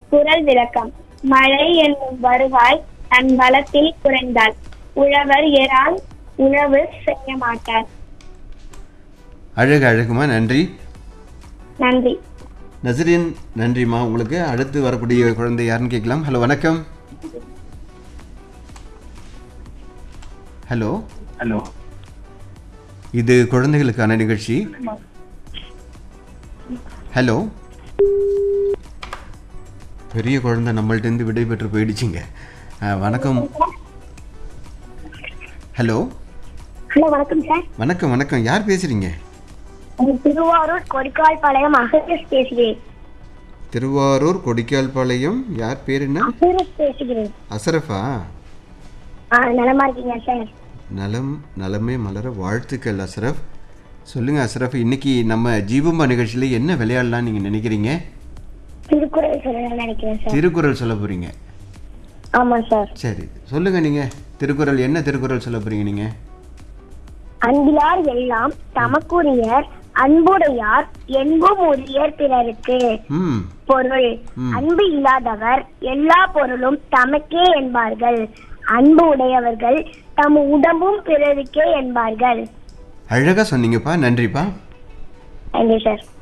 குரல் விளக்கம் மழை என்னும் வருவாய் தன் வளத்தில் குறைந்தால் உழவர் எறால் உழவு செய்ய மாட்டார் அழகு அழகுமா நன்றி நன்றி நசரின் நன்றிம்மா உங்களுக்கு அடுத்து வரக்கூடிய குழந்தை யாருன்னு கேட்கலாம் ஹலோ வணக்கம் ஹலோ ஹலோ இது குழந்தைகளுக்கான நிகழ்ச்சி ஹலோ பெரிய குழந்தை நம்மள்ட்டேருந்து விடை பெற்று போயிடுச்சுங்க ஆ, வணக்கம் ஹலோ ஹலோ வணக்கம் சார் வணக்கம் வணக்கம் யார் பேசுறீங்க திருவாரூர் கொடிக்கால் பாளையம் அகரஸ் பேசுகிறேன் திருவாரூர் கொடிக்கால்பாளையம் யார் பேர் என்ன அகரஸ் பேசுகிறேன் அசரஃபா ஆ நலமா இருக்கீங்க சார் நலம் நலமே மலர வாழ்த்துக்கள் அசரஃப் சொல்லுங்க அசரஃப் இன்னைக்கு நம்ம ஜீவம்பா நிகழ்ச்சியில் என்ன விளையாடலாம் நீங்க நினைக்கிறீங்க திருக்குறள் சொல்லணும்னு நினைக்கிறேன் சார் திருக்குறள் சொல்ல போறீங்க ஆமா சார் சரி சொல்லுங்க நீங்க திருக்குறள் என்ன திருக்குறள் சொல்ல போறீங்க நீங்க அன்பிலார் எல்லாம் தமக்குரியர் அன்புடையார் என்பும் உரியர் பிறருக்கு ம் பொருள் ம். அன்பு இல்லாதவர் எல்லா பொருளும் தமக்கே என்பார்கள் அன்பு உடையவர்கள் தம் உடம்பும் பிறருக்கே என்பார்கள் அழகா சொன்னீங்கப்பா நன்றிப்பா தேங்க்யூ சார்